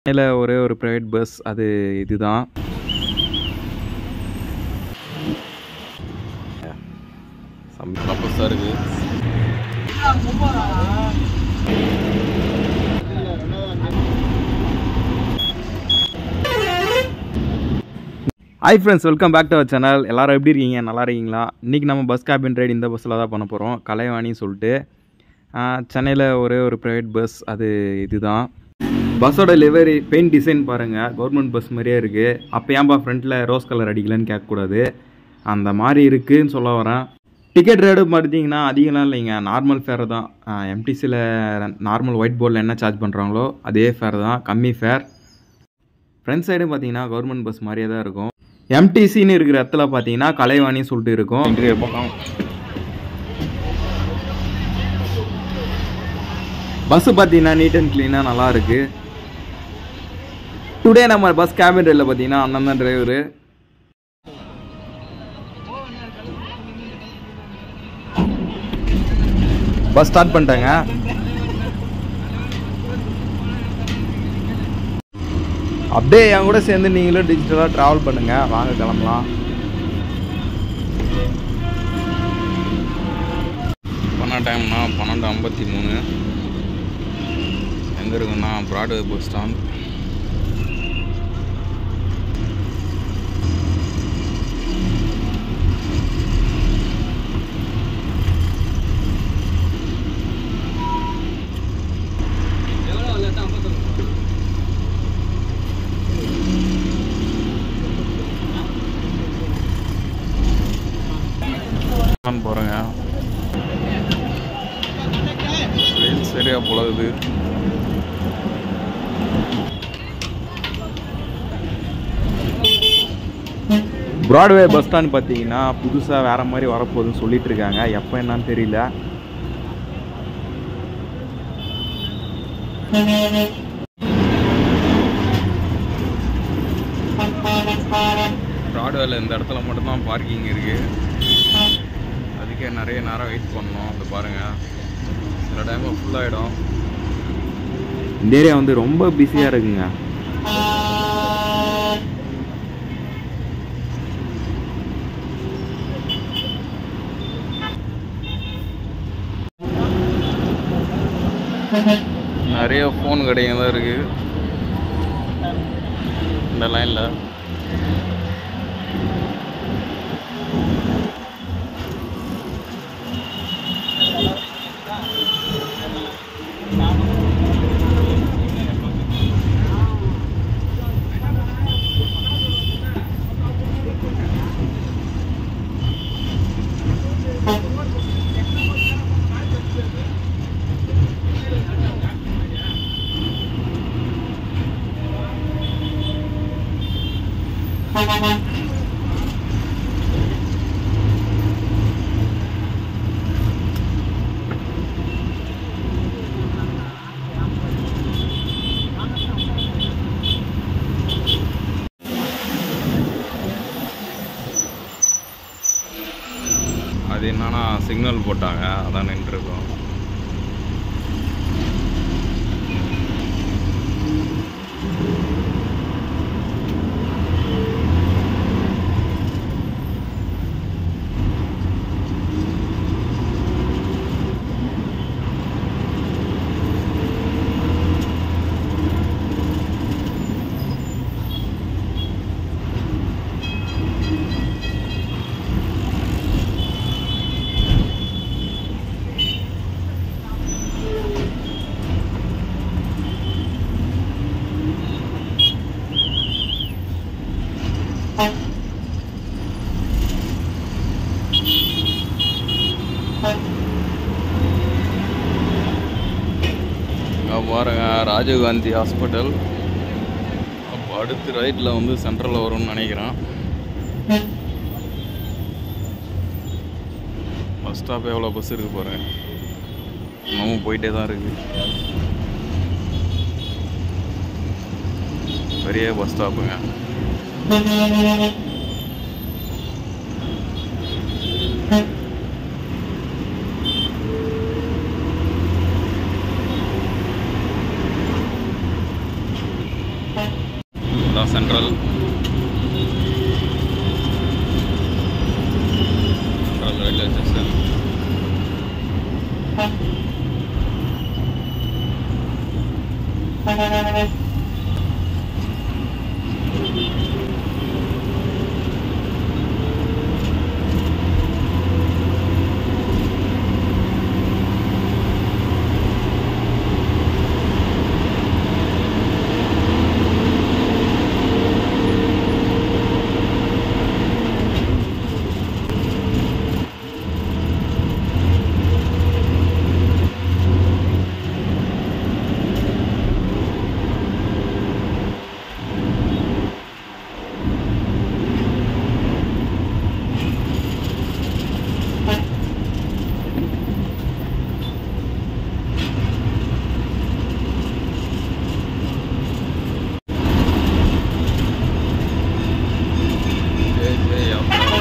சென்னையில் ஒரே ஒரு ப்ரைவேட் பஸ் அது இதுதான் பஸ்ஸாக இருக்குது hi friends welcome back to அவர் சேனல் எல்லாரும் எப்படி இருக்கீங்க நல்லா இருக்கீங்களா இன்றைக்கி நம்ம பஸ் கேபின் ரைடு இந்த பஸ்ஸில் தான் பண்ண போகிறோம் கலைவாணின்னு சொல்லிட்டு சென்னையில் ஒரே ஒரு ப்ரைவேட் பஸ் அது இதுதான் பஸ்ஸோட லிவரி பெயிண்ட் டிசைன் பாருங்கள் கவர்மெண்ட் பஸ் மாதிரியே இருக்குது அப்போ ஏன்பா ஃப்ரண்ட்டில் ரோஸ் கலர் அடிக்கலன்னு கேட்கக்கூடாது அந்த மாதிரி இருக்குதுன்னு சொல்ல வரேன் டிக்கெட் ரேட்டு பார்த்தீங்கன்னா அதிகம்லாம் இல்லைங்க நார்மல் ஃபேர் தான் எம்டிசியில் நார்மல் ஒயிட் போர்டில் என்ன சார்ஜ் பண்ணுறாங்களோ அதே ஃபேர் தான் கம்மி ஃபேர் ஃப்ரண்ட் சைடும் பார்த்தீங்கன்னா கவர்மெண்ட் பஸ் மாதிரியே தான் இருக்கும் எம்டிசின்னு இருக்கிற இடத்துல பார்த்தீங்கன்னா கலைவாணின்னு சொல்லிட்டு இருக்கும் இன்டீரியர் பக்கம் பஸ்ஸு பார்த்தீங்கன்னா நீட் அண்ட் க்ளீனாக நல்லா இருக்கு டுடே நம்ம பஸ் கேபின் ரயிலில் பார்த்தீங்கன்னா அண்ணன் தான் டிரைவரு பஸ் ஸ்டார்ட் பண்ணிட்டாங்க அப்படியே என் கூட சேர்ந்து நீங்களும் டிஜிட்டலாக ட்ராவல் பண்ணுங்க வாங்க கிளம்பலாம் பண்ண டைம்னா பன்னெண்டு ஐம்பத்தி மூணு எங்கே இருக்குன்னா ப்ராட்வே பஸ் ஸ்டாண்ட் போகிறேங்க வெயில் சரியா புலகுது ப்ராட்வே பஸ் ஸ்டாண்ட் பார்த்தீங்கன்னா புதுசாக வேற மாதிரி வரப்போகுதுன்னு சொல்லிட்டு இருக்காங்க எப்போ என்னன்னு தெரியல ப்ராட்வேல இந்த இடத்துல மட்டும்தான் பார்க்கிங் இருக்கு அதுக்கே நிறைய நேரம் வெயிட் பண்ணோம் அது பாருங்க சில டைம் ஃபுல்லாகிடும் இந்த ஏரியா வந்து ரொம்ப பிஸியாக இருக்குங்க நிறைய ஃபோன் கடைங்க தான் இருக்கு இந்த லைனில் அது என்னன்னா சிக்னல் போட்டாங்க அதான் நின்றுருக்கோம் இங்க பாருங்க ராஜீவ்காந்தி ஹாஸ்பிட்டல் அப்போ அடுத்து ரைட்டில் வந்து சென்ட்ரலில் வரும்னு நினைக்கிறேன் பஸ் ஸ்டாப் எவ்வளோ பஸ் இருக்கு பாருங்க இன்னமும் போயிட்டே தான் இருக்கு பெரிய பஸ் ஸ்டாப்புங்க இதான் சென்ட்ரல் சென்ட்ரல் ரயில்வே ஸ்டேஷன் ஜெய் ஜெய் அப்பா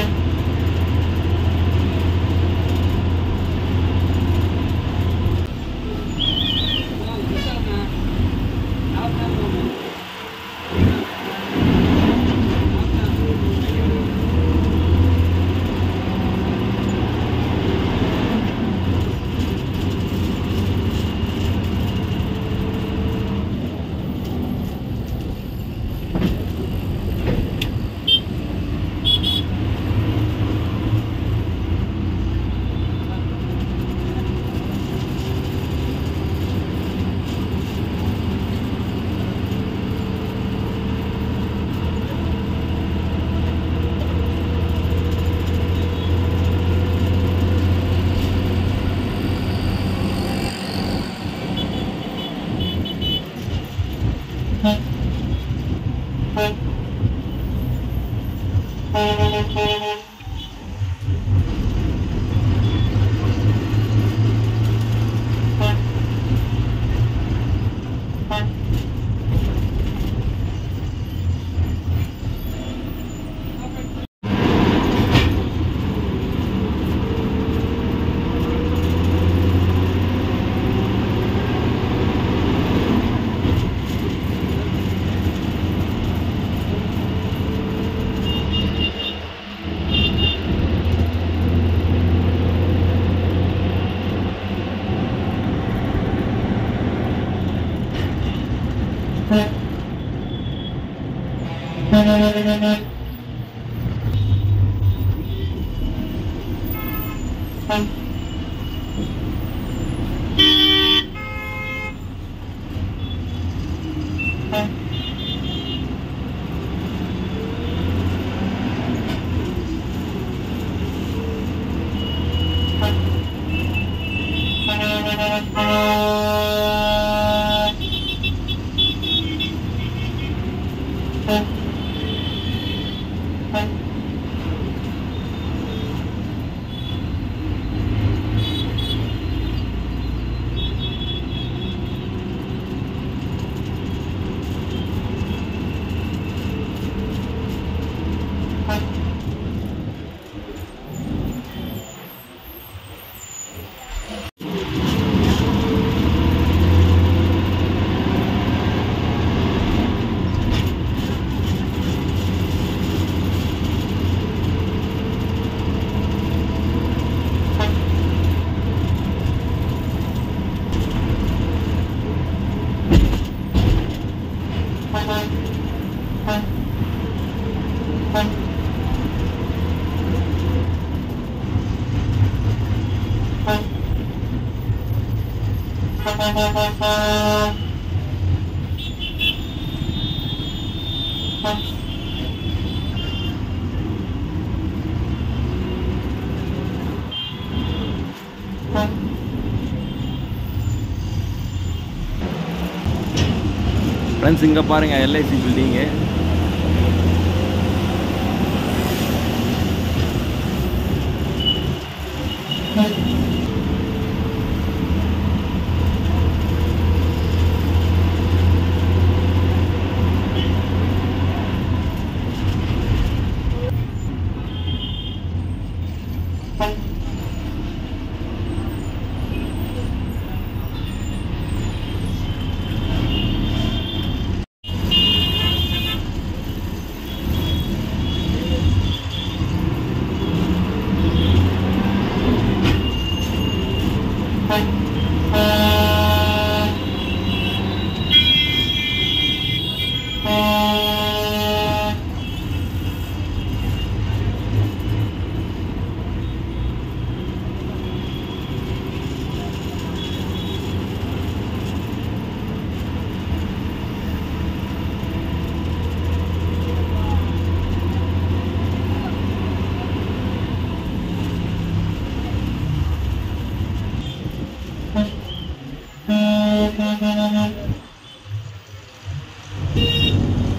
ஃப்ரெண்ட்ஸ் இங்கே பாருங்கள் எல்ஐசி பில்டிங்கு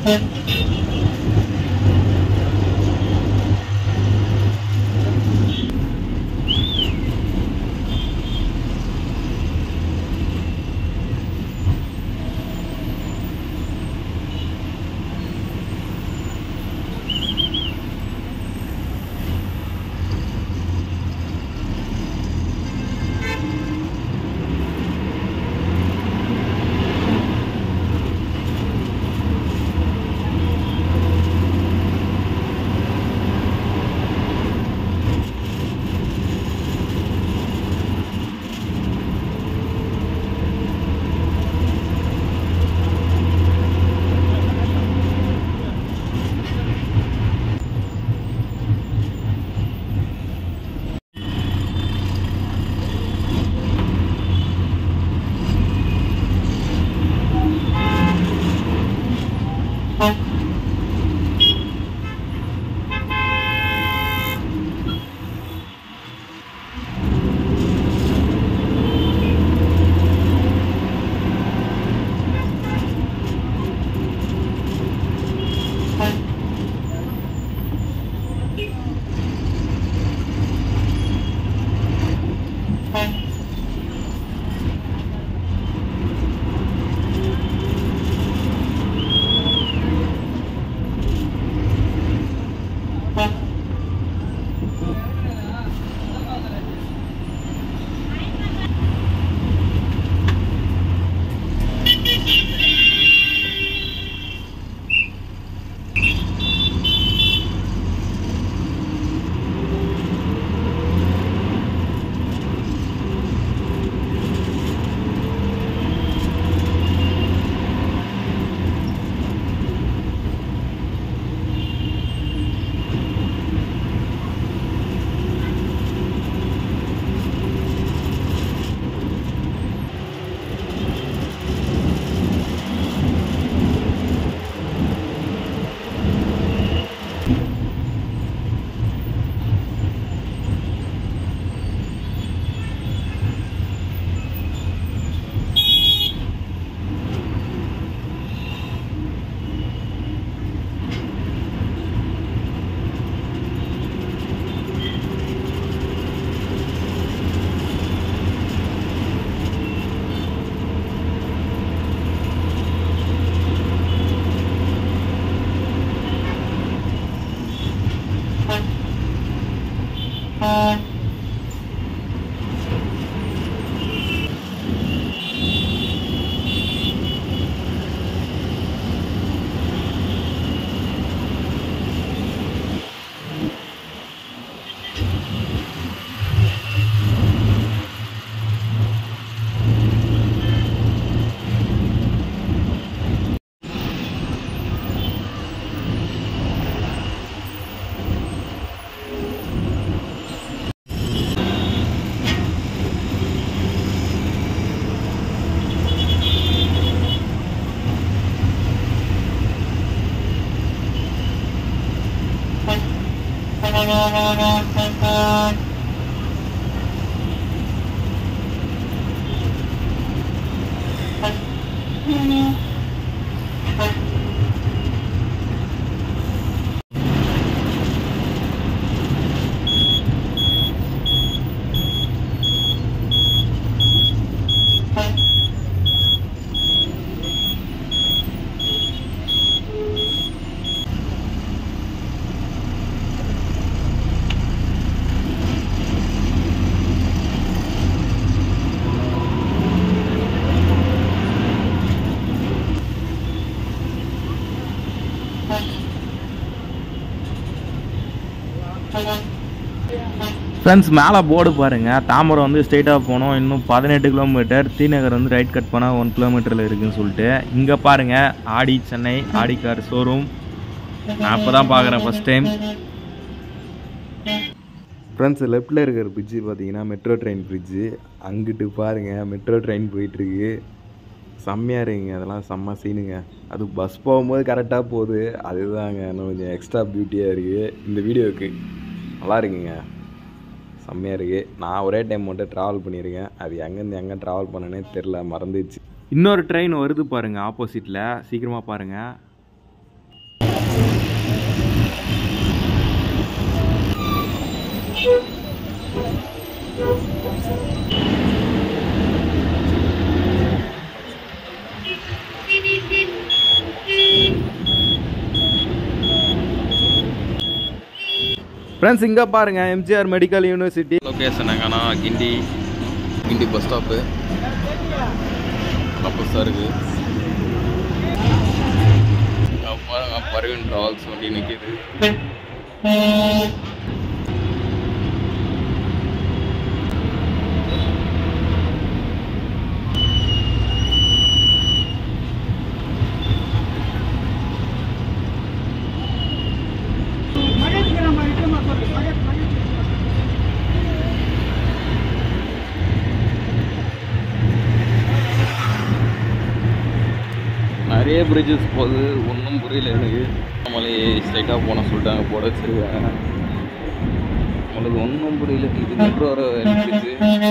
ஃப்ரெண்ட்ஸ் மேலே போர்டு பாருங்கள் தாம்பரம் வந்து ஸ்ட்ரெயிட்டாக போனோம் இன்னும் பதினெட்டு கிலோமீட்டர் தீநகர் வந்து ரைட் கட் பண்ணால் ஒன் கிலோமீட்டரில் இருக்குன்னு சொல்லிட்டு இங்கே பாருங்கள் ஆடி சென்னை ஆடி கார் ஷோரூம் நான் இப்போ தான் பார்க்குறேன் ஃபஸ்ட் டைம் ஃப்ரெண்ட்ஸ் லெஃப்டில் இருக்கிற பிரிட்ஜு பார்த்தீங்கன்னா மெட்ரோ ட்ரெயின் பிரிட்ஜு அங்கிட்டு பாருங்கள் மெட்ரோ ட்ரெயின் போயிட்டுருக்கு செம்மையாக இருக்குங்க அதெல்லாம் செம்ம சீனுங்க அது பஸ் போகும்போது கரெக்டாக போகுது அதுதாங்க இன்னும் கொஞ்சம் எக்ஸ்ட்ரா பியூட்டியாக இருக்குது இந்த வீடியோவுக்கு நல்லா இருக்குங்க செம்மையாக இருக்குது நான் ஒரே டைம் மட்டும் ட்ராவல் பண்ணியிருக்கேன் அது எங்கேருந்து எங்கே ட்ராவல் பண்ணனே தெரில மறந்துச்சு இன்னொரு ட்ரெயின் வருது பாருங்கள் ஆப்போசிட்டில் சீக்கிரமாக பாருங்கள் ஃப்ரெண்ட்ஸ் இங்கே பாருங்க எம்ஜிஆர் மெடிக்கல் யூனிவர்சிட்டி லொக்கேஷன் எங்கன்னா கிண்டி கிண்டி பஸ் ஸ்டாப்பு பஸ்ஸாக இருக்குது பாருங்க பர்வீன் ட்ராவல்ஸ் வண்டி நிற்கிது நிறைய பிரிட்ஜஸ் போகுது ஒன்றும் புரியல எனக்கு நம்மளே ஸ்ட்ரைட்டாக போன சொல்லிட்டாங்க போட வச்சிருக்காங்க நம்மளுக்கு ஒன்றும் புரியல இது மெட்ரோ வர பிரிட்ஜு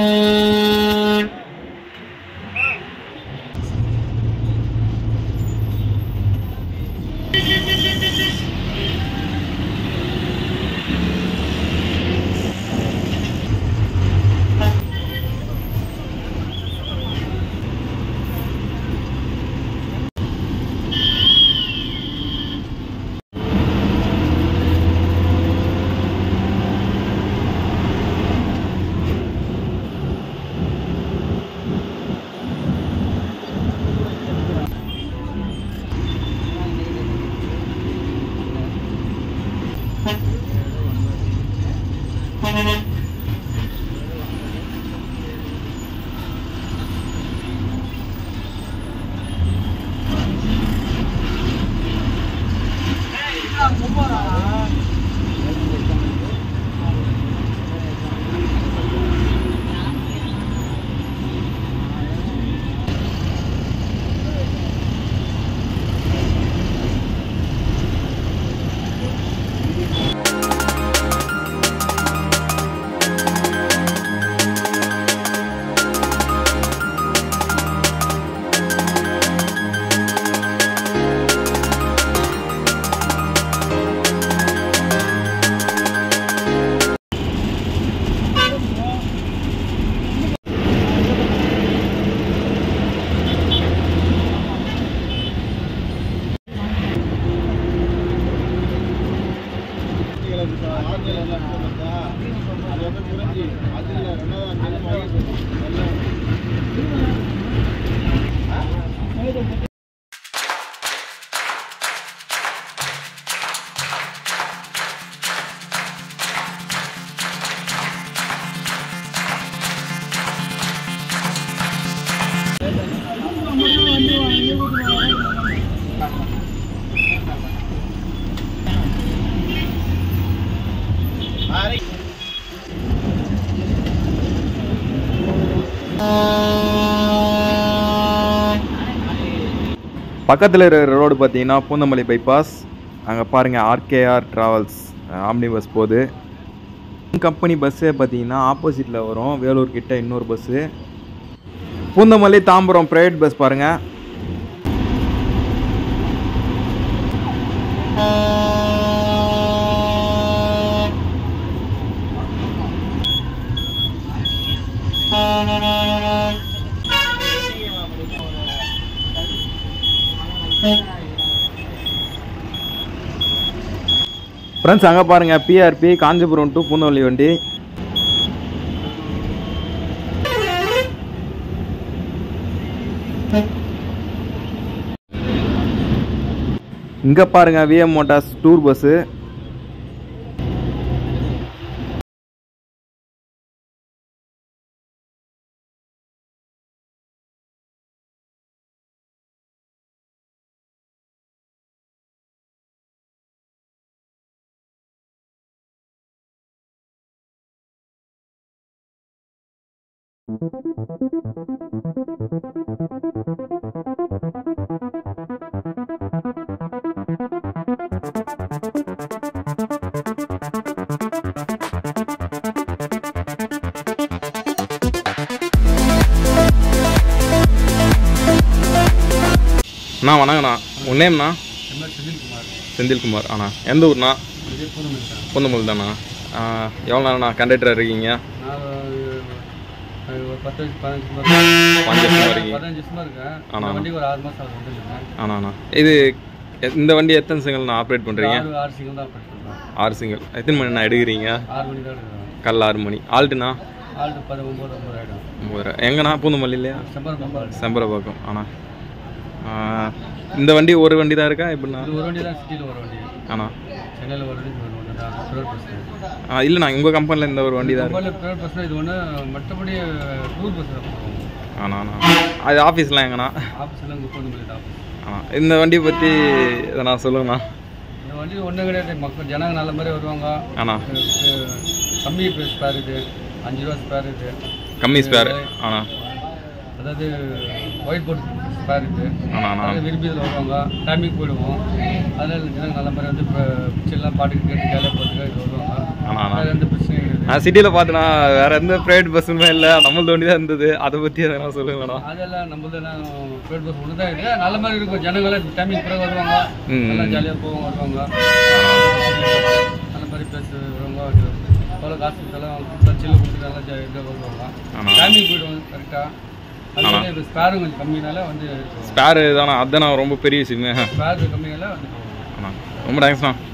பக்கத்தில் இருக்கிற ரோடு பார்த்தீங்கன்னா பூந்தமல்லி பைபாஸ் அங்கே பாருங்கள் ஆர்கேஆர் ட்ராவல்ஸ் ஆம்னி பஸ் போகுது கம்பெனி பஸ்ஸே பார்த்தீங்கன்னா ஆப்போசிட்டில் வரும் வேலூர் கிட்ட இன்னொரு bus Poonamallee Tambaram private bus பாருங்கள் ஃப்ரெண்ட்ஸ் அங்கே பாருங்கள் பிஆர்பி காஞ்சிபுரம் டு பூந்தமல்லி வண்டி இங்கே பாருங்க விஎம் மோட்டார்ஸ் டூர் பஸ்ஸு அண்ணா வணக்கண்ணா உன் நேம்ண்ணா செந்தில்குமார் அண்ணா எந்த ஊர்ண்ணா பூந்தமல்லி தானா எவ்வளோ நேரம்ண்ணா கண்டக்டராக இருக்கீங்க நான் ஒரு ஒரு பத்து வருஷம் பதினஞ்சு வருஷம் பாஞ்சு வருஷமா இருக்கீங்க பதினஞ்சு வருஷமா இருக்கேன் ஆனா. இந்த வண்டிக்கு ஒரு ஆறு மாதம் ஆகுது வந்துருக்கேன் ஆனாண்ணா இது எ- இந்த வண்டி எத்தனை சிங்கிள் நான் ஆப்ரேட் பண்ணுறீங்க ஆறு ஆறு சிங்கிள் தான் பண்ணிட்டு ஆறு சிங்கிள் எத்தனை மணி நான் எடுக்கிறீங்க ஆறு மணி தான் எடுக்கிறேன் காலைல ஆறு மணி ஆல்ட்டுண்ணா ஆல்ட்டு பது ஒம்பது ஒம்பது ஆகிடும் ஒம்பது எங்கண்ணா பூந்தமல்லி இல்லையா செம்பர் பம்பா செம்பரப்பாக்கம் ஆண்ணா ஆ, இந்த வண்டி ஒரு வண்டி தான் இருக்கா எப்படிண்ணா இது ஒரு வண்டி தான் சிட்டியில் ஒரு வண்டி ஆண்ணா சென்னையில் ஒரு வண்டி இது ஒரு வண்டி தான் ப்ரைவேட் பஸ் ஆ இல்லைண்ணா உங்கள் கம்பெனியில் இந்த ஒரு வண்டி தான் இருக்கு கம்பெனியில் ப்ரைவேட் பஸ்னால் இது ஒன்று மற்றபடி டூர் பஸ் தான் போவோம் ஆண்ணா ஆண்ணா அது ஆஃபீஸ்லாம் எங்கண்ணா ஆஃபீஸ்லாம் இங்கே போகணும் முடியாது ஆஃபீஸ் ஆ இந்த வண்டியை பற்றி எதனா சொல்லுங்கண்ணா இந்த வண்டி ஒன்றும் கிடையாது மக்கள் ஜனங்க நல்ல மாதிரி வருவாங்க ஆண்ணா இது கம்மி ஸ்பேர் இது அஞ்சு ரூபா ஸ்பேர் இது கம்மி ஸ்பேர் ஆண்ணா அதாவது ஒயிட் போர்ட் ஸ்பேர் இது ஆண்ணா ஆண்ணா அதை விரும்பி இதில் வருவாங்க டைமிங் போயிடுவோம் அதில் ஜனங்க நல்ல மாதிரி வந்து இப்போ பிக்சர்லாம் பாட்டுக்கு கேட்டு ஜாலியாக போகிறதுக்காக இது வருவாங்க ஆண்ணா ஆண்ணா வேறு எந்த பிரச்சனையும் கிடையாது நான் சிட்டியில் பார்த்தேன்னா வேற எந்த ப்ரைவேட் பஸ்ஸுமே இல்லை நம்மளது வண்டி தான் இருந்தது அதை பற்றி எதனா சொல்லுங்கண்ணா அதெல்லாம் நம்மளதெல்லாம் ப்ரைவேட் பஸ் ஒன்று தான் இது நல்ல மாதிரி இருக்கும் ஜனங்களாம் டைமிங் பிறகு வருவாங்க ம். நல்லா ஜாலியாக போவாங்க வருவாங்க நல்ல மாதிரி பேச வருவாங்க எவ்வளோ காசு கொடுத்தாலும் கொடுத்தா சில்லு கொடுத்து நல்லா ஜா- இதாக வருவாங்க ஆமா. டைமிங் போய்டும் கரெக்டாக அதனால இப்போ ஸ்பேரும் கொஞ்சம் கம்மினால வந்து ஸ்பேரு தானே அதுதான் ரொம்ப பெரிய விஷயமே ஸ்பேர் கம்மினால வந்து போவாங்க அண்ணா ரொம்ப தேங்க்ஸ்ண்ணா